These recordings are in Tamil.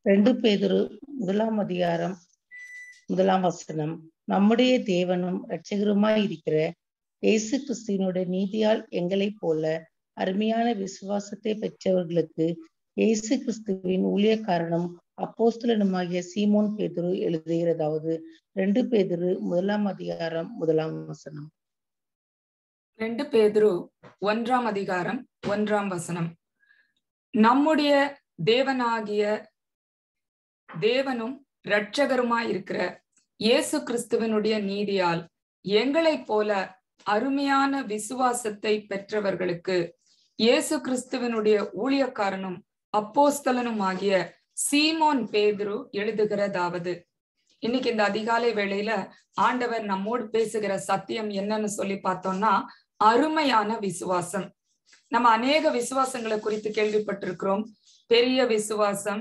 ரெண்டு பேதுரு முதலாம் அதிகாரம் முதலாம் வசனம் நம்முடைய தேவனும் இரட்சகருமாய் இருக்கிற இயேசு கிறிஸ்துவினுடைய நீதியால் எங்களைப் போல அருமையான விசுவாசத்தை பெற்றவர்களுக்கு இயேசு கிறிஸ்துவின் ஊழியக்காரனும் அப்போஸ்தலனுமாகிய சீமோன் பேதுரு எழுதுகிறதாவது ரெண்டு பேதுரு முதலாம் அதிகாரம் முதலாம் வசனம் ரெண்டு பேதுரு ஒன்றாம் அதிகாரம் ஒன்றாம் வசனம் நம்முடைய தேவனாகிய தேவனும் இரட்சகருமாய் இருக்கிற இயேசு கிறிஸ்துவனுடைய நீதியால் எங்களைப் போல அருமையான விசுவாசத்தை பெற்றவர்களுக்கு இயேசு கிறிஸ்துவனுடைய ஊழியக்காரனும் அப்போஸ்தலனும் ஆகிய சீமோன் பேதுரு எழுதுகிறதாவது இன்னைக்கு இந்த அதிகாலை வேளையில ஆண்டவர் நம்மோடு பேசுகிற சத்தியம் என்னன்னு சொல்லி பார்த்தோம்னா அருமையான விசுவாசம் நம்ம அநேக விசுவாசங்களை குறித்து கேள்விப்பட்டிருக்கிறோம் பெரிய விசுவாசம்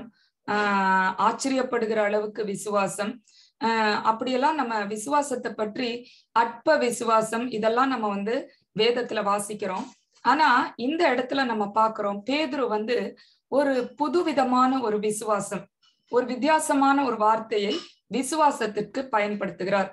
ஆஹ் ஆச்சரியப்படுகிற அளவுக்கு விசுவாசம் ஆஹ் அப்படியெல்லாம் நம்ம விசுவாசத்தை பற்றி அற்ப விசுவாசம் இதெல்லாம் நம்ம வந்து வேதத்துல வாசிக்கிறோம் ஆனா இந்த இடத்துல நம்ம பாக்குறோம் பேதுரு வந்து ஒரு புதுவிதமான ஒரு விசுவாசம் ஒரு வித்தியாசமான ஒரு வார்த்தையை விசுவாசத்திற்கு பயன்படுத்துகிறார்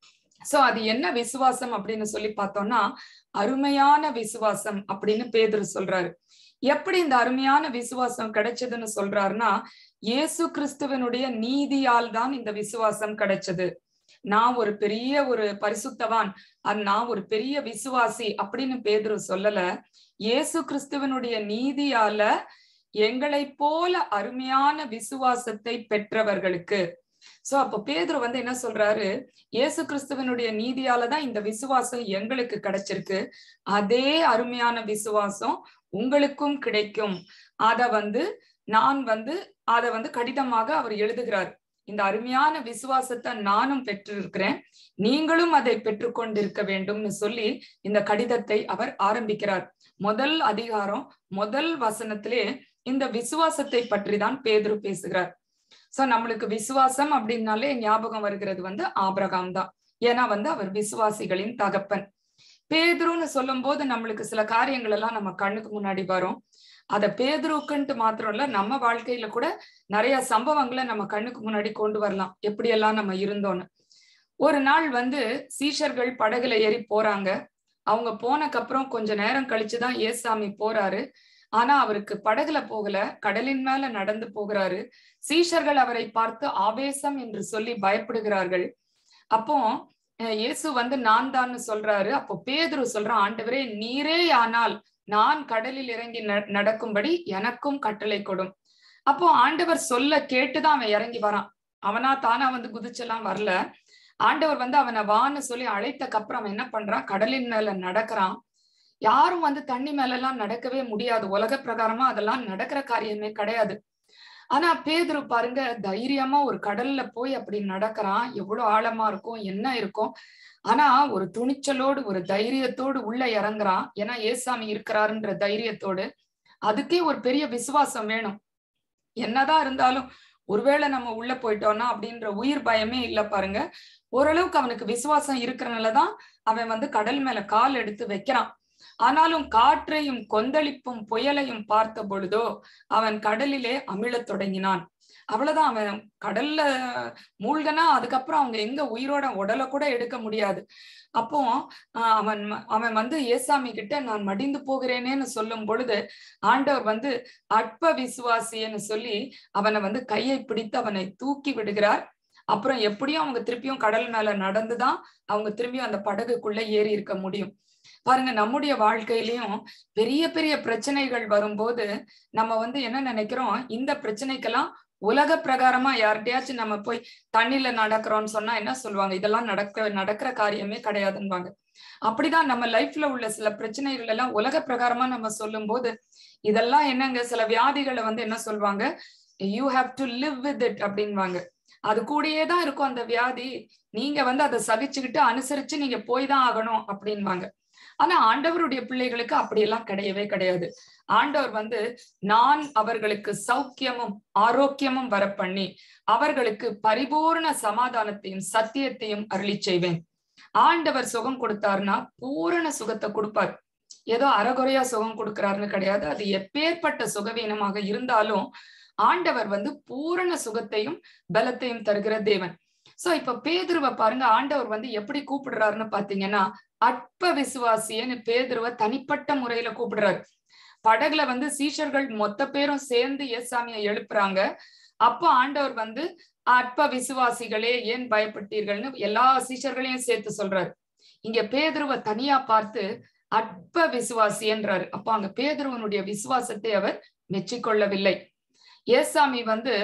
சோ அது என்ன விசுவாசம் அப்படின்னு சொல்லி பார்த்தோம்னா அருமையான விசுவாசம் அப்படின்னு பேதுரு சொல்றாரு எப்படி இந்த அருமையான விசுவாசம் கிடைச்சதுன்னு சொல்றாருன்னா இயேசு கிறிஸ்துவனுடைய நீதியால் தான் இந்த விசுவாசம் கிடைச்சது நான் ஒரு பெரிய ஒரு பரிசுத்தவான் நான் ஒரு பெரிய விசுவாசி அப்படின்னு பேதுரு சொல்லல இயேசு கிறிஸ்துவனுடைய நீதியால எங்களை போல அருமையான விசுவாசத்தை பெற்றவர்களுக்கு சோ அப்ப பேதுரு வந்து என்ன சொல்றாரு இயேசு கிறிஸ்துவனுடைய நீதியாலதான் இந்த விசுவாசம் எங்களுக்கு கிடைச்சிருக்கு அதே அருமையான விசுவாசம் உங்களுக்கும் கிடைக்கும் அத வந்து நான் வந்து அத வந்து கடிதமாக அவர் எழுதுகிறார் இந்த அருமையான விசுவாசத்தை நானும் பெற்றிருக்கிறேன் நீங்களும் அதை பெற்றுக்கொண்டிருக்க வேண்டும்னு சொல்லி இந்த கடிதத்தை அவர் ஆரம்பிக்கிறார் முதல் அதிகாரம் முதல் வசனத்திலே இந்த விசுவாசத்தை பற்றி தான் பேதுரு பேசுகிறார் சோ நம்மளுக்கு விசுவாசம் அப்படின்னாலே ஞாபகம் வருகிறது வந்து ஆபிரகாம் தான் ஏன்னா வந்து அவர் விசுவாசிகளின் தகப்பன் பேதுருன்னு சொல்லும் போது நம்மளுக்கு சில காரியங்கள் எல்லாம் நம்ம கண்ணுக்கு முன்னாடி வரும் அத பேதுருக்குன்ட்டு மாத்திரம் இல்ல நம்ம வாழ்க்கையில கூட நிறைய சம்பவங்களை நம்ம கண்ணுக்கு முன்னாடி கொண்டு வரலாம் எப்படியெல்லாம் நம்ம இருந்தோன்னு ஒரு நாள் வந்து சீஷர்கள் படகுல ஏறி போறாங்க அவங்க போனக்கப்புறம் கொஞ்ச நேரம் கழிச்சுதான் ஏசாமி போறாரு ஆனா அவருக்கு படகுல போகல கடலின் மேல நடந்து போகிறாரு சீஷர்கள் அவரை பார்த்து ஆவேசம் என்று சொல்லி பயப்படுகிறார்கள் அப்போ இயேசு வந்து நான் தான் சொல்றாரு அப்போ பேதுரு சொல்றான் ஆண்டவரே நீரே ஆனால் நான் கடலில் இறங்கி நடக்கும்படி எனக்கும் கட்டளை கொடும் அப்போ ஆண்டவர் சொல்ல கேட்டுதான் அவன் இறங்கி வரான் அவனா தானா வந்து குதிச்செல்லாம் வரல ஆண்டவர் வந்து அவனை வான்னு சொல்லி அழைத்தக்கு அப்புறம் அவன் என்ன பண்றான் கடலின் மேல நடக்கிறான் யாரும் வந்து தண்ணி மேல எல்லாம் நடக்கவே முடியாது உலக பிரகாரமா அதெல்லாம் நடக்கிற காரியமே கிடையாது ஆனா பேதுரு பாருங்க தைரியமா ஒரு கடல்ல போய் அப்படி நடக்கிறான் எவ்வளவு ஆழமா இருக்கும் என்ன இருக்கும் ஆனா ஒரு துணிச்சலோடு ஒரு தைரியத்தோடு உள்ள இறங்குறான் ஏன்னா ஏசாமி இருக்கிறாருன்ற தைரியத்தோடு அதுக்கே ஒரு பெரிய விசுவாசம் வேணும் என்னதான் இருந்தாலும் ஒருவேளை நம்ம உள்ள போயிட்டோம்னா அப்படின்ற உயிர் பயமே இல்ல பாருங்க ஓரளவுக்கு அவனுக்கு விசுவாசம் இருக்கிறனாலதான் அவன் வந்து கடல் மேல கால் எடுத்து வைக்கிறான் ஆனாலும் காற்றையும் கொந்தளிப்பும் புயலையும் பார்த்த பொழுதோ அவன் கடலிலே அமிழத் தொடங்கினான் அவ்வளவுதான் அவன் கடல்ல மூழ்கனா அதுக்கப்புறம் அவங்க எங்க உயிரோட உடலை கூட எடுக்க முடியாது அப்போ அவன் அவன் வந்து ஏசாமி கிட்ட நான் மடிந்து போகிறேனேன்னு சொல்லும் பொழுது ஆண்டவர் வந்து அற்ப விசுவாசின்னு சொல்லி அவனை வந்து கையை பிடித்து அவனை தூக்கி விடுகிறார் அப்புறம் எப்படியும் அவங்க திருப்பியும் கடல் மேல நடந்துதான் அவங்க திரும்பியும் அந்த படகுக்குள்ள ஏறி இருக்க முடியும் பாருங்க நம்முடைய வாழ்க்கையிலயும் பெரிய பெரிய பிரச்சனைகள் வரும்போது நம்ம வந்து என்ன நினைக்கிறோம் இந்த பிரச்சனைக்கெல்லாம் உலக பிரகாரமா யார்கிட்டயாச்சும் நம்ம போய் தண்ணில நடக்கிறோம்னு சொன்னா என்ன சொல்லுவாங்க இதெல்லாம் நடக்க நடக்கிற காரியமே கிடையாதுன்னுவாங்க அப்படிதான் நம்ம லைஃப்ல உள்ள சில பிரச்சனைகள் எல்லாம் உலக பிரகாரமா நம்ம சொல்லும் போது இதெல்லாம் என்னங்க சில வியாதிகளை வந்து என்ன சொல்லுவாங்க you have to live with it அப்படின்வாங்க அது கூடயே தான் இருக்கும் அந்த வியாதி நீங்க வந்து அதை சகிச்சுக்கிட்டு அனுசரிச்சு நீங்க போய் தான் ஆகணும் அப்படின்வாங்க ஆனா ஆண்டவருடைய பிள்ளைகளுக்கு அப்படியெல்லாம் கிடையவே கிடையாது ஆண்டவர் வந்து நான் அவர்களுக்கு சௌக்கியமும் ஆரோக்கியமும் வர பண்ணி அவர்களுக்கு பரிபூர்ண சமாதானத்தையும் சத்தியத்தையும் அருளி செய்வேன் ஆண்டவர் சுகம் கொடுத்தாருன்னா பூரண சுகத்தை கொடுப்பார் ஏதோ அறகுறையா சுகம் கொடுக்கிறாருன்னு கிடையாது அது எப்பேற்பட்ட சுகவீனமாக இருந்தாலும் ஆண்டவர் வந்து பூரண சுகத்தையும் பலத்தையும் தருகிற தேவன் சோ இப்ப பேதுருவை பாருங்க ஆண்டவர் வந்து எப்படி கூப்பிடுறாருன்னு பாத்தீங்கன்னா அற்ப விசுவாசியன்னு பேதுருவை தனிப்பட்ட முறையில கூப்பிடுறாரு படகுல வந்து சீஷர்கள் மொத்த பேரும் சேர்ந்து ஏசாமியை எழுப்புறாங்க அப்போ ஆண்டவர் வந்து அற்ப விசுவாசிகளே ஏன் பயப்பட்டீர்கள்னு எல்லா சீஷர்களையும் சேர்த்து சொல்றாரு இங்க பேதுருவை தனியா பார்த்து அற்ப விசுவாசி என்றாரு அப்ப அங்க பேதுருவனுடைய விசுவாசத்தை அவர் மெச்சிக்கொள்ளவில்லை ஏசாமி வந்து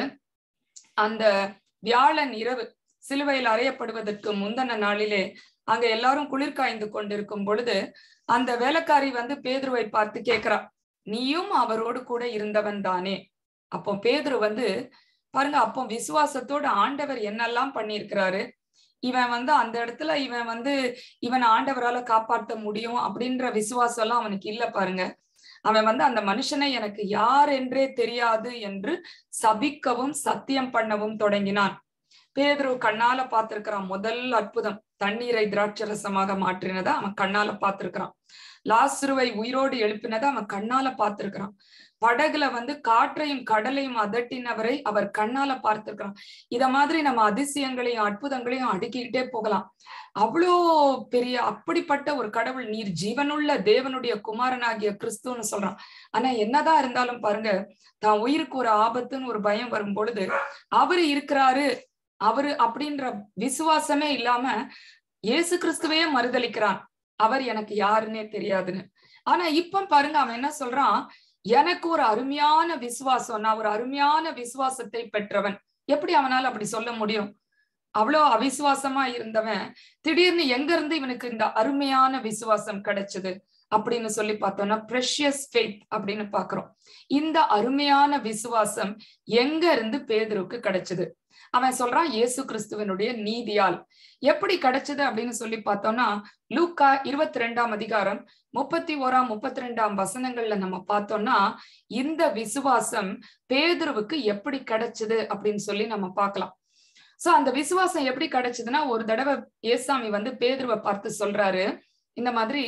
அந்த வியாழன் இரவு சிலுவையில் அறையப்படுவதற்கு முந்தின நாளிலே அங்க எல்லாரும் குளிர் காய்ந்து கொண்டிருக்கும் பொழுது அந்த வேலைக்காரி வந்து பேதுருவை பார்த்து கேக்குறா நீயும் அவரோடு கூட இருந்தவன் தானே அப்போ பேதுரு வந்து பாருங்க அப்போ விசுவாசத்தோட ஆண்டவர் என்னெல்லாம் பண்ணியிருக்கிறாரு இவன் வந்து அந்த இடத்துல இவன் வந்து இவன் ஆண்டவரால காப்பாற்ற முடியும் அப்படின்ற விசுவாசம் எல்லாம் அவனுக்கு இல்ல பாருங்க அவன் வந்து அந்த மனுஷனை எனக்கு யார் என்றே தெரியாது என்று சபிக்கவும் சத்தியம் பண்ணவும் தொடங்கினான் பேதுரு கண்ணால பார்த்திருக்கிறான் முதல் அற்புதம் தண்ணீரை திராட்சரசமாக மாற்றினதை அவன் கண்ணால பார்த்திருக்கிறான் லாசுருவை உயிரோடு எழுப்பினதை அவன் கண்ணால பார்த்திருக்கிறான் படகுல வந்து காற்றையும் கடலையும் அதட்டினவரை அவர் கண்ணால பார்த்திருக்கிறான் இத மாதிரி நம்ம அதிசயங்களையும் அற்புதங்களையும் அடுக்கிக்கிட்டே போகலாம் அவ்வளோ பெரிய அப்படிப்பட்ட ஒரு கடவுள் நீர் ஜீவனுள்ள தேவனுடைய குமாரனாகிய கிறிஸ்துன்னு சொல்றான் ஆனா என்னதான் இருந்தாலும் பாருங்க தான் உயிருக்கு ஒரு ஆபத்துன்னு ஒரு பயம் வரும் பொழுது அவரு இருக்கிறாரு அவரு அப்படின்ற விசுவாசமே இல்லாம இயேசு கிறிஸ்துவையே மறுதளிக்கிறான் அவர் எனக்கு யாருன்னே தெரியாதுன்னு ஆனா இப்ப பாருங்க அவன் என்ன சொல்றான் எனக்கு ஒரு அருமையான விசுவாசம் நான் ஒரு அருமையான விசுவாசத்தை பெற்றவன் எப்படி அவனால அப்படி சொல்ல முடியும் அவ்வளோ அவிசுவாசமா இருந்தவன் திடீர்னு எங்க இருந்து இவனுக்கு இந்த அருமையான விசுவாசம் கிடைச்சது அப்படின்னு சொல்லி பார்த்தோம்னா ப்ரெஷியஸ் ஃபெய்த் அப்படின்னு பாக்குறோம் இந்த அருமையான விசுவாசம் எங்க இருந்து பேதருக்கு கிடைச்சது அவன் சொல்றான் இயேசு கிறிஸ்துவனுடைய நீதியால் எப்படி கிடைச்சது அப்படின்னு சொல்லி பார்த்தோம்னா லூக்கா இருபத்தி ரெண்டாம் அதிகாரம் முப்பத்தி ஓராம் முப்பத்தி ரெண்டாம் வசனங்கள்ல நம்ம பார்த்தோம்னா இந்த விசுவாசம் பேதுருவுக்கு எப்படி கிடைச்சது அப்படின்னு சொல்லி நம்ம பார்க்கலாம் சோ அந்த விசுவாசம் எப்படி கிடைச்சதுன்னா ஒரு தடவை ஏசாமி வந்து பேதுருவை பார்த்து சொல்றாரு இந்த மாதிரி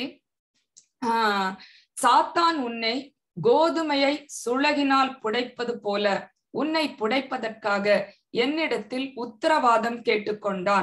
ஆஹ் சாத்தான் உன்னை கோதுமையை சுழகினால் புடைப்பது போல உன்னை புடைப்பதற்காக என்னிடத்தில் உத்தரவாதம் கேட்டுக்கொண்டான்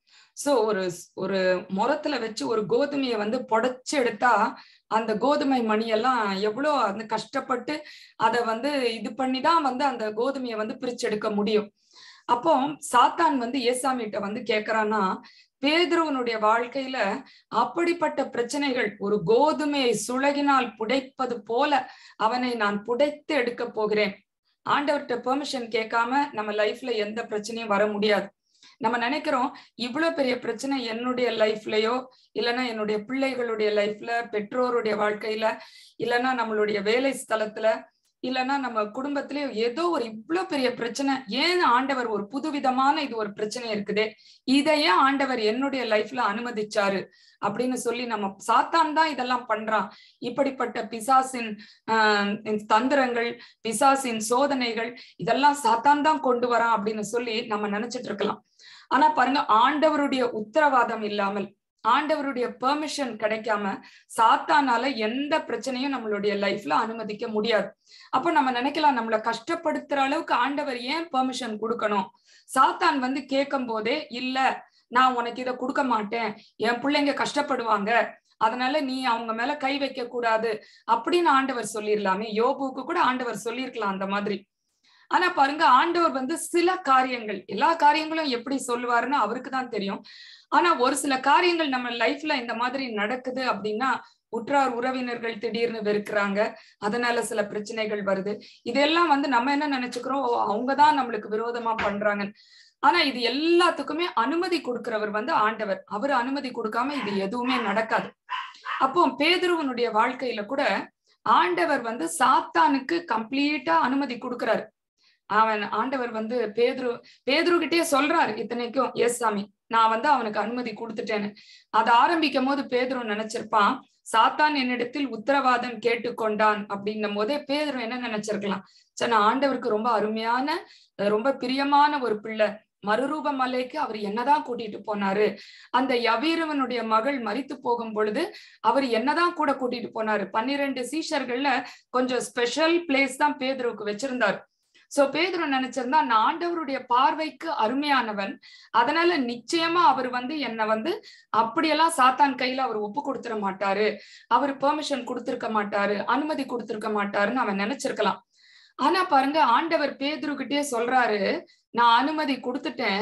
சோ ஒரு ஒரு முரத்துல வச்சு ஒரு கோதுமையை வந்து புடைச்சு எடுத்தா அந்த கோதுமை மணியெல்லாம் எவ்வளோ அந்த கஷ்டப்பட்டு அதை வந்து இது பண்ணிதான் வந்து அந்த கோதுமையை வந்து பிரிச்செடுக்க முடியும் அப்போ சாத்தான் வந்து ஏசாமிகிட்ட வந்து கேக்குறான்னா பேதுருவனுடைய வாழ்க்கையில அப்படிப்பட்ட பிரச்சனைகள் ஒரு கோதுமையை சுழகினால் புடைப்பது போல அவனை நான் புடைத்து எடுக்க போகிறேன் ஆண்டவர்கிட்ட பெர்மிஷன் கேட்காம நம்ம லைஃப்ல எந்த பிரச்சனையும் வர முடியாது நம்ம நினைக்கிறோம் இவ்வளவு பெரிய பிரச்சனை என்னுடைய லைஃப்லயோ இல்லைன்னா என்னுடைய பிள்ளைகளுடைய லைஃப்ல பெற்றோருடைய வாழ்க்கையில இல்லைன்னா நம்மளுடைய வேலை ஸ்தலத்துல இல்லைன்னா நம்ம குடும்பத்திலேயோ ஏதோ ஒரு இவ்வளவு பெரிய பிரச்சனை ஏன் ஆண்டவர் ஒரு புதுவிதமான இது ஒரு பிரச்சனை இருக்குதே இதையே ஆண்டவர் என்னுடைய லைஃப்ல அனுமதிச்சாரு அப்படின்னு சொல்லி நம்ம சாத்தான் தான் இதெல்லாம் பண்றான் இப்படிப்பட்ட பிசாசின் ஆஹ் தந்திரங்கள் பிசாசின் சோதனைகள் இதெல்லாம் சாத்தான் தான் கொண்டு வரான் அப்படின்னு சொல்லி நம்ம நினைச்சிட்டு இருக்கலாம் ஆனா பாருங்க ஆண்டவருடைய உத்தரவாதம் இல்லாமல் ஆண்டவருடைய பெர்மிஷன் கிடைக்காம சாத்தானால எந்த பிரச்சனையும் நம்மளுடைய லைஃப்ல அனுமதிக்க முடியாது அப்போ நம்ம நினைக்கலாம் நம்மளை கஷ்டப்படுத்துற அளவுக்கு ஆண்டவர் ஏன் பெர்மிஷன் கொடுக்கணும் சாத்தான் வந்து கேட்கும் போதே இல்ல நான் உனக்கு இதை கொடுக்க மாட்டேன் என் பிள்ளைங்க கஷ்டப்படுவாங்க அதனால நீ அவங்க மேல கை வைக்க கூடாது அப்படின்னு ஆண்டவர் சொல்லிடலாமே யோபுக்கு கூட ஆண்டவர் சொல்லியிருக்கலாம் அந்த மாதிரி ஆனா பாருங்க ஆண்டவர் வந்து சில காரியங்கள் எல்லா காரியங்களும் எப்படி சொல்லுவாருன்னு அவருக்கு தான் தெரியும் ஆனா ஒரு சில காரியங்கள் நம்ம லைஃப்ல இந்த மாதிரி நடக்குது அப்படின்னா உற்றார் உறவினர்கள் திடீர்னு வெறுக்கிறாங்க அதனால சில பிரச்சனைகள் வருது இதெல்லாம் வந்து நம்ம என்ன நினைச்சுக்கிறோம் அவங்கதான் நம்மளுக்கு விரோதமா பண்றாங்க ஆனா இது எல்லாத்துக்குமே அனுமதி கொடுக்கிறவர் வந்து ஆண்டவர் அவர் அனுமதி கொடுக்காம இது எதுவுமே நடக்காது அப்போ பேதுருவனுடைய வாழ்க்கையில கூட ஆண்டவர் வந்து சாத்தானுக்கு கம்ப்ளீட்டா அனுமதி கொடுக்கிறாரு அவன் ஆண்டவர் வந்து பேதுரு பேதுருகிட்டே சொல்றாரு இத்தனைக்கும் எஸ் சாமி நான் வந்து அவனுக்கு அனுமதி கொடுத்துட்டேன்னு அதை ஆரம்பிக்கும் போது பேதுரு நினைச்சிருப்பான் சாத்தான் என்னிடத்தில் உத்தரவாதம் கேட்டுக்கொண்டான் அப்படின்னும் போதே பேதுரு என்ன நினைச்சிருக்கலாம் சரி நான் ஆண்டவருக்கு ரொம்ப அருமையான ரொம்ப பிரியமான ஒரு பிள்ளை மறுரூப மலைக்கு அவர் என்னதான் கூட்டிட்டு போனாரு அந்த யவீரவனுடைய மகள் மறித்து போகும் பொழுது அவர் என்னதான் கூட கூட்டிட்டு போனாரு பன்னிரெண்டு சீஷர்கள்ல கொஞ்சம் ஸ்பெஷல் பிளேஸ் தான் பேதுருவுக்கு வச்சிருந்தாரு சோ பேதுரு நினைச்சிருந்தா நான் ஆண்டவருடைய பார்வைக்கு அருமையானவன் அதனால நிச்சயமா அவர் வந்து என்ன வந்து அப்படியெல்லாம் சாத்தான் கையில அவர் ஒப்பு கொடுத்துட மாட்டாரு அவர் பெர்மிஷன் கொடுத்திருக்க மாட்டாரு அனுமதி கொடுத்திருக்க மாட்டாருன்னு அவன் நினைச்சிருக்கலாம் ஆனா பாருங்க ஆண்டவர் பேதுருகிட்டே சொல்றாரு நான் அனுமதி கொடுத்துட்டேன்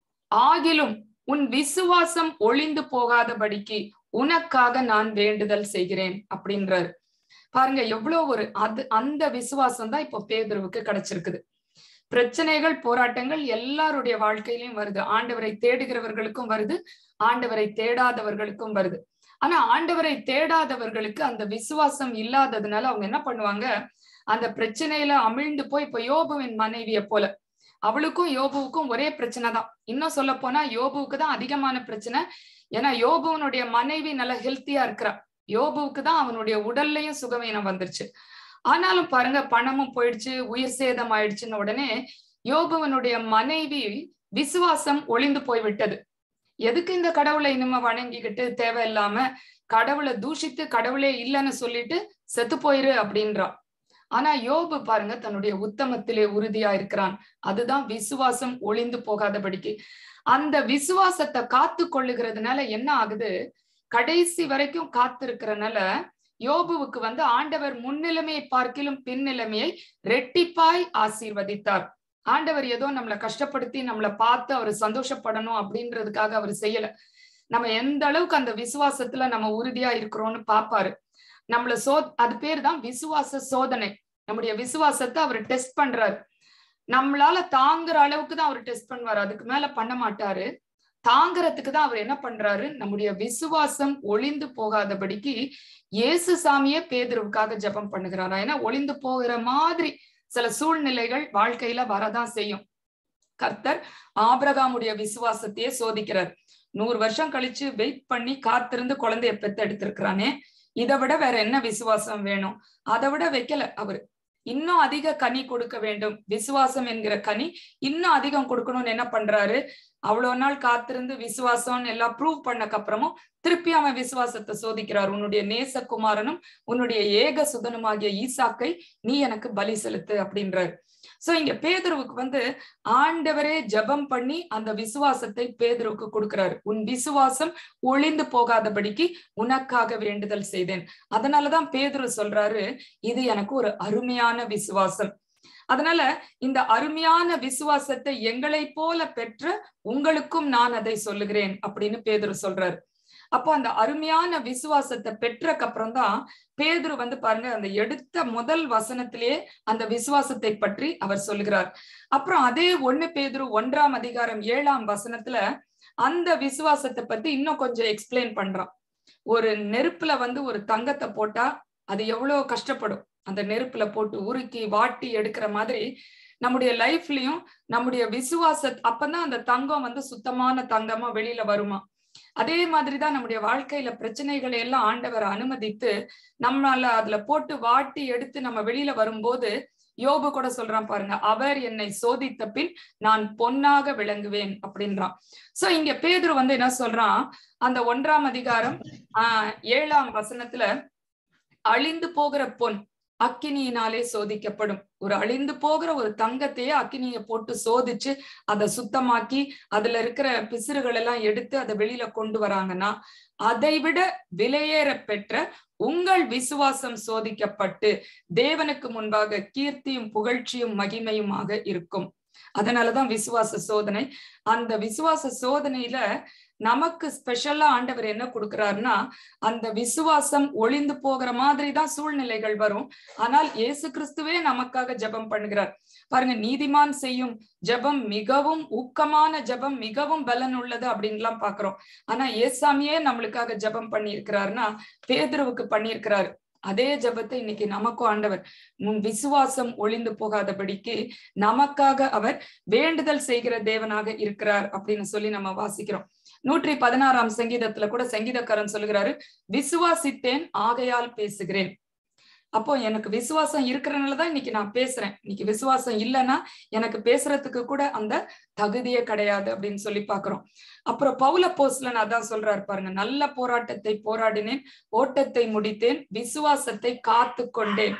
ஆகிலும் உன் விசுவாசம் ஒளிந்து போகாதபடிக்கு உனக்காக நான் வேண்டுதல் செய்கிறேன் அப்படின்றாரு பாருங்க எவ்வளவு ஒரு அது அந்த விசுவாசம் தான் இப்போ பேதுருவுக்கு கிடைச்சிருக்குது பிரச்சனைகள் போராட்டங்கள் எல்லாருடைய வாழ்க்கையிலும் வருது ஆண்டவரை தேடுகிறவர்களுக்கும் வருது ஆண்டவரை தேடாதவர்களுக்கும் வருது ஆனா ஆண்டவரை தேடாதவர்களுக்கு அந்த விசுவாசம் இல்லாததுனால அவங்க என்ன பண்ணுவாங்க அந்த பிரச்சனையில அமிழ்ந்து போய் இப்ப யோபுவின் மனைவிய போல அவளுக்கும் யோபுவுக்கும் ஒரே பிரச்சனை தான் இன்னும் சொல்ல போனா யோபுவுக்கு தான் அதிகமான பிரச்சனை ஏன்னா யோபுவனுடைய மனைவி நல்ல ஹெல்த்தியா இருக்கிறா யோபுவுக்கு தான் அவனுடைய உடல்லையும் சுகவீனம் வந்துருச்சு ஆனாலும் பாருங்க பணமும் போயிடுச்சு உயிர் சேதம் ஆயிடுச்சுன்னு உடனே யோபுவனுடைய மனைவி விசுவாசம் ஒளிந்து போய் விட்டது எதுக்கு இந்த கடவுளை இனிமே வணங்கிக்கிட்டு தேவையில்லாம கடவுளை தூஷித்து கடவுளே இல்லைன்னு சொல்லிட்டு செத்து போயிரு அப்படின்றான் ஆனா யோபு பாருங்க தன்னுடைய உத்தமத்திலே உறுதியா இருக்கிறான் அதுதான் விசுவாசம் ஒளிந்து போகாதபடிக்கு அந்த விசுவாசத்தை காத்து கொள்ளுகிறதுனால என்ன ஆகுது கடைசி வரைக்கும் காத்திருக்கிறனால யோபுவுக்கு வந்து ஆண்டவர் முன்னிலைமையை பார்க்கிலும் பின்னிலைமையை ரெட்டிப்பாய் ஆசீர்வதித்தார் ஆண்டவர் ஏதோ நம்மளை கஷ்டப்படுத்தி நம்மளை பார்த்து அவர் சந்தோஷப்படணும் அப்படின்றதுக்காக அவர் செய்யல நம்ம எந்த அளவுக்கு அந்த விசுவாசத்துல நம்ம உறுதியா இருக்கிறோம்னு பாப்பாரு நம்மள சோ அது பேர் தான் விசுவாச சோதனை நம்முடைய விசுவாசத்தை அவர் டெஸ்ட் பண்றாரு நம்மளால தாங்குற அளவுக்கு தான் அவர் டெஸ்ட் பண்ணுவாரு அதுக்கு மேல பண்ண மாட்டாரு தாங்கறதுக்கு தான் அவர் என்ன பண்றாரு நம்முடைய விசுவாசம் ஒளிந்து போகாதபடிக்கு இயேசு சாமியே பேதுருவுக்காக ஜெபம் பண்ணுகிறாரா ஏன்னா ஒளிந்து போகிற மாதிரி சில சூழ்நிலைகள் வாழ்க்கையில வரதான் செய்யும் கர்த்தர் ஆபிரகாமுடைய விசுவாசத்தையே சோதிக்கிறார் நூறு வருஷம் கழிச்சு வெயிட் பண்ணி காத்திருந்து குழந்தைய பெத்து எடுத்திருக்கிறானே இதை விட வேற என்ன விசுவாசம் வேணும் அதை விட வைக்கல அவரு இன்னும் அதிக கனி கொடுக்க வேண்டும் விசுவாசம் என்கிற கனி இன்னும் அதிகம் கொடுக்கணும்னு என்ன பண்றாரு அவ்வளவு நாள் காத்திருந்து விசுவாசம் எல்லாம் ப்ரூவ் பண்ணக்கு அப்புறமும் திருப்பி அவன் விசுவாசத்தை சோதிக்கிறார் உன்னுடைய நேசகுமாரனும் உன்னுடைய ஏக சுதனுமாகிய ஈசாக்கை நீ எனக்கு பலி செலுத்து அப்படின்றாரு சோ இங்க பேதுருவுக்கு வந்து ஆண்டவரே ஜபம் பண்ணி அந்த விசுவாசத்தை பேதுருவுக்கு கொடுக்கிறாரு உன் விசுவாசம் ஒளிந்து போகாதபடிக்கு உனக்காக வேண்டுதல் செய்தேன் அதனாலதான் பேதுரு சொல்றாரு இது எனக்கு ஒரு அருமையான விசுவாசம் அதனால இந்த அருமையான விசுவாசத்தை எங்களை போல பெற்ற உங்களுக்கும் நான் அதை சொல்லுகிறேன் அப்படின்னு பேதுரு சொல்றாரு அப்போ அந்த அருமையான விசுவாசத்தை பெற்றக்கு அப்புறம் தான் பேதுரு வந்து பாருங்க அந்த எடுத்த முதல் வசனத்திலேயே அந்த விசுவாசத்தை பற்றி அவர் சொல்லுகிறார் அப்புறம் அதே ஒண்ணு பேதுரு ஒன்றாம் அதிகாரம் ஏழாம் வசனத்துல அந்த விசுவாசத்தை பத்தி இன்னும் கொஞ்சம் எக்ஸ்பிளைன் பண்றான் ஒரு நெருப்புல வந்து ஒரு தங்கத்தை போட்டா அது எவ்வளவு கஷ்டப்படும் அந்த நெருப்புல போட்டு உருக்கி வாட்டி எடுக்கிற மாதிரி நம்முடைய லைஃப்லயும் நம்முடைய விசுவாச அப்பதான் அந்த தங்கம் வந்து சுத்தமான தங்கமா வெளியில வருமா அதே மாதிரிதான் நம்முடைய வாழ்க்கையில பிரச்சனைகளை எல்லாம் ஆண்டவர் அனுமதித்து நம்மளால அதுல போட்டு வாட்டி எடுத்து நம்ம வெளியில வரும்போது யோபு கூட சொல்றான் பாருங்க அவர் என்னை சோதித்த பின் நான் பொன்னாக விளங்குவேன் அப்படின்றான் சோ இங்க பேதுரு வந்து என்ன சொல்றான் அந்த ஒன்றாம் அதிகாரம் ஆஹ் ஏழாம் வசனத்துல அழிந்து போகிற பொன் அக்கினியினாலே சோதிக்கப்படும் ஒரு அழிந்து போகிற ஒரு தங்கத்தையே அக்கினிய போட்டு சோதிச்சு அதை சுத்தமாக்கி அதுல இருக்கிற பிசிறுகள் எல்லாம் எடுத்து அதை வெளியில கொண்டு வராங்கன்னா அதை விட விலையேற பெற்ற உங்கள் விசுவாசம் சோதிக்கப்பட்டு தேவனுக்கு முன்பாக கீர்த்தியும் புகழ்ச்சியும் மகிமையுமாக இருக்கும் அதனாலதான் விசுவாச சோதனை அந்த விசுவாச சோதனையில நமக்கு ஸ்பெஷலா ஆண்டவர் என்ன கொடுக்கிறாருன்னா அந்த விசுவாசம் ஒளிந்து போகிற மாதிரி தான் சூழ்நிலைகள் வரும் ஆனால் இயேசு கிறிஸ்துவே நமக்காக ஜெபம் பண்ணுகிறார் பாருங்க நீதிமான் செய்யும் ஜெபம் மிகவும் ஊக்கமான ஜெபம் மிகவும் பலன் உள்ளது அப்படின்லாம் பாக்குறோம் ஆனா ஏசாமியே நம்மளுக்காக ஜெபம் பண்ணி இருக்கிறாருன்னா பேதுருவுக்கு பண்ணியிருக்கிறாரு அதே ஜபத்தை இன்னைக்கு நமக்கும் ஆண்டவர் உன் விசுவாசம் ஒளிந்து போகாதபடிக்கு நமக்காக அவர் வேண்டுதல் செய்கிற தேவனாக இருக்கிறார் அப்படின்னு சொல்லி நம்ம வாசிக்கிறோம் நூற்றி பதினாறாம் சங்கீதத்துல கூட சங்கீதக்காரன் சொல்லுகிறாரு விசுவாசித்தேன் ஆகையால் பேசுகிறேன் அப்போ எனக்கு விசுவாசம் இருக்கிறனாலதான் இன்னைக்கு நான் பேசுறேன் இன்னைக்கு விசுவாசம் இல்லைன்னா எனக்கு பேசுறதுக்கு கூட அந்த தகுதியே கிடையாது அப்படின்னு சொல்லி பாக்குறோம் அப்புறம் பௌல போஸ்லன் அதான் சொல்றாரு பாருங்க நல்ல போராட்டத்தை போராடினேன் ஓட்டத்தை முடித்தேன் விசுவாசத்தை காத்து கொண்டேன்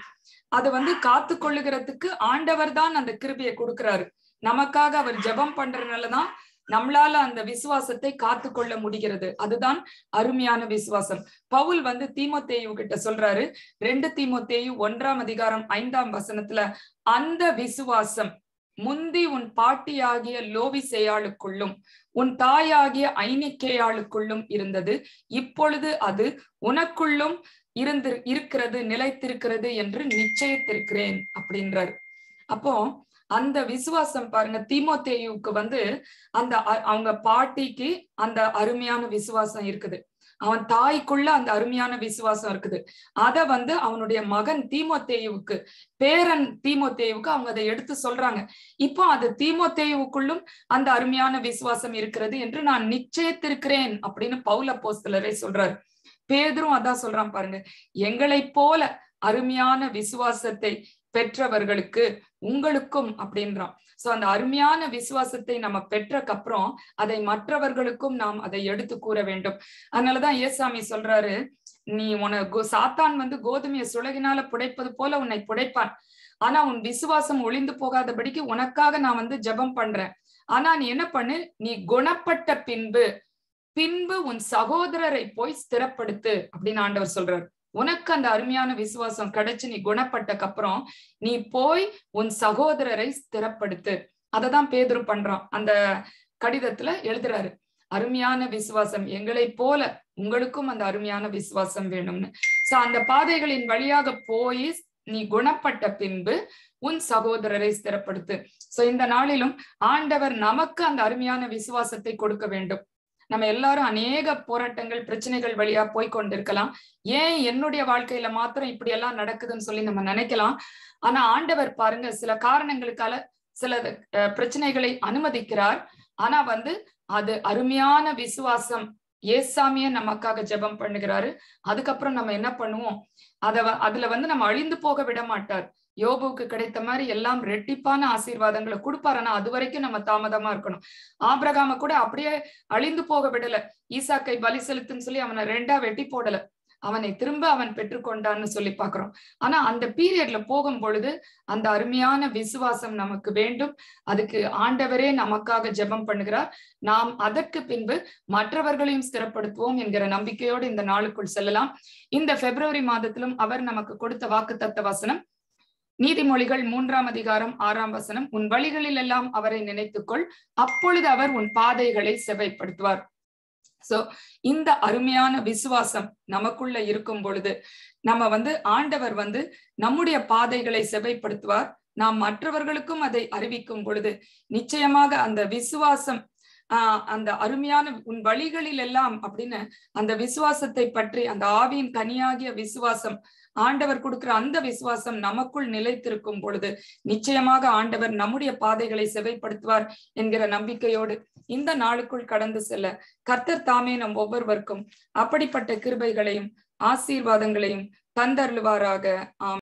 அது வந்து காத்து கொள்ளுகிறதுக்கு ஆண்டவர் தான் அந்த கிருபியை கொடுக்கிறாரு நமக்காக அவர் ஜெபம் பண்றதுனாலதான் நம்மளால அந்த விசுவாசத்தை காத்து கொள்ள முடிகிறது அதுதான் அருமையான விசுவாசம் பவுல் வந்து தீமோத்தேயு கிட்ட சொல்றாரு ரெண்டு தீமோத்தேயு ஒன்றாம் அதிகாரம் ஐந்தாம் வசனத்துல அந்த விசுவாசம் முந்தி உன் பாட்டியாகிய லோவிசேயாளுக்குள்ளும் உன் தாயாகிய ஐனிக்கேயாளுக்குள்ளும் இருந்தது இப்பொழுது அது உனக்குள்ளும் இருந்து இருக்கிறது நிலைத்திருக்கிறது என்று நிச்சயித்திருக்கிறேன் அப்படின்றாரு அப்போ அந்த விசுவாசம் பாருங்க தீமோத்தேயுக்கு வந்து அந்த அவங்க பாட்டிக்கு அந்த அருமையான விசுவாசம் இருக்குது அவன் தாய்க்குள்ள அந்த அருமையான விசுவாசம் இருக்குது அத வந்து அவனுடைய மகன் தீமோத்தேயுவுக்கு பேரன் தீமோத்தேயுவுக்கு அவங்க அதை எடுத்து சொல்றாங்க இப்போ அது தீமோத்தேயுவுக்குள்ளும் அந்த அருமையான விசுவாசம் இருக்கிறது என்று நான் நிச்சயத்திருக்கிறேன் அப்படின்னு பௌல போஸ்தலரை சொல்றாரு பேதரும் அதான் சொல்றான் பாருங்க எங்களை போல அருமையான விசுவாசத்தை பெற்றவர்களுக்கு உங்களுக்கும் அப்படின்றான் சோ அந்த அருமையான விசுவாசத்தை நம்ம பெற்றக்கப்புறம் அதை மற்றவர்களுக்கும் நாம் அதை எடுத்து கூற வேண்டும் அதனாலதான் ஏசாமி சொல்றாரு நீ உனக்கு சாத்தான் வந்து கோதுமையை சுலகினால புடைப்பது போல உன்னை புடைப்பான் ஆனா உன் விசுவாசம் ஒளிந்து போகாதபடிக்கு உனக்காக நான் வந்து ஜெபம் பண்றேன் ஆனா நீ என்ன பண்ணு நீ குணப்பட்ட பின்பு பின்பு உன் சகோதரரை போய் ஸ்திரப்படுத்து அப்படின்னு ஆண்டவர் சொல்றாரு உனக்கு அந்த அருமையான விசுவாசம் கிடைச்சு நீ குணப்பட்டக்கு அப்புறம் நீ போய் உன் சகோதரரை ஸ்திரப்படுத்து அததான் பேதுரு பண்றான் அந்த கடிதத்துல எழுதுறாரு அருமையான விசுவாசம் எங்களை போல உங்களுக்கும் அந்த அருமையான விசுவாசம் வேணும்னு சோ அந்த பாதைகளின் வழியாக போய் நீ குணப்பட்ட பின்பு உன் சகோதரரை ஸ்திரப்படுத்து சோ இந்த நாளிலும் ஆண்டவர் நமக்கு அந்த அருமையான விசுவாசத்தை கொடுக்க வேண்டும் நம்ம எல்லாரும் அநேக போராட்டங்கள் பிரச்சனைகள் வழியா போய் கொண்டிருக்கலாம் ஏன் என்னுடைய வாழ்க்கையில மாத்திரம் இப்படி எல்லாம் நடக்குதுன்னு சொல்லி நம்ம நினைக்கலாம் ஆனா ஆண்டவர் பாருங்க சில காரணங்களுக்கால சில பிரச்சனைகளை அனுமதிக்கிறார் ஆனா வந்து அது அருமையான விசுவாசம் ஏசாமிய நமக்காக ஜெபம் பண்ணுகிறாரு அதுக்கப்புறம் நம்ம என்ன பண்ணுவோம் அத அதுல வந்து நம்ம அழிந்து போக விட மாட்டார் யோபுவுக்கு கிடைத்த மாதிரி எல்லாம் ரெட்டிப்பான ஆசீர்வாதங்களை கொடுப்பாரு ஆனா அது வரைக்கும் நம்ம தாமதமா இருக்கணும் ஆபிரகாம கூட அப்படியே அழிந்து போக விடல ஈசாக்கை பலி செலுத்துன்னு சொல்லி அவனை ரெண்டா வெட்டி போடல அவனை திரும்ப அவன் பெற்றுக்கொண்டான்னு சொல்லி பாக்குறோம் ஆனா அந்த பீரியட்ல போகும் பொழுது அந்த அருமையான விசுவாசம் நமக்கு வேண்டும் அதுக்கு ஆண்டவரே நமக்காக ஜெபம் பண்ணுகிறார் நாம் அதற்கு பின்பு மற்றவர்களையும் ஸ்திரப்படுத்துவோம் என்கிற நம்பிக்கையோடு இந்த நாளுக்குள் செல்லலாம் இந்த பிப்ரவரி மாதத்திலும் அவர் நமக்கு கொடுத்த வாக்குத்தத்த வசனம் நீதிமொழிகள் மூன்றாம் அதிகாரம் ஆறாம் வசனம் உன் வழிகளில் எல்லாம் அவரை நினைத்துக்கொள் அப்பொழுது அவர் உன் பாதைகளை செவைப்படுத்துவார் சோ இந்த அருமையான விசுவாசம் நமக்குள்ள இருக்கும் பொழுது நம்ம வந்து ஆண்டவர் வந்து நம்முடைய பாதைகளை செவைப்படுத்துவார் நாம் மற்றவர்களுக்கும் அதை அறிவிக்கும் பொழுது நிச்சயமாக அந்த விசுவாசம் ஆஹ் அந்த அருமையான உன் வழிகளில் எல்லாம் அப்படின்னு அந்த விசுவாசத்தை பற்றி அந்த ஆவியின் கனியாகிய விசுவாசம் ஆண்டவர் கொடுக்கிற அந்த விசுவாசம் நமக்குள் நிலைத்திருக்கும் பொழுது நிச்சயமாக ஆண்டவர் நம்முடைய பாதைகளை செவைப்படுத்துவார் என்கிற நம்பிக்கையோடு இந்த நாளுக்குள் கடந்து செல்ல கர்த்தர் தாமே நம் ஒவ்வொருவருக்கும் அப்படிப்பட்ட கிருபைகளையும் ஆசீர்வாதங்களையும் தந்தருளுவாராக ஆம்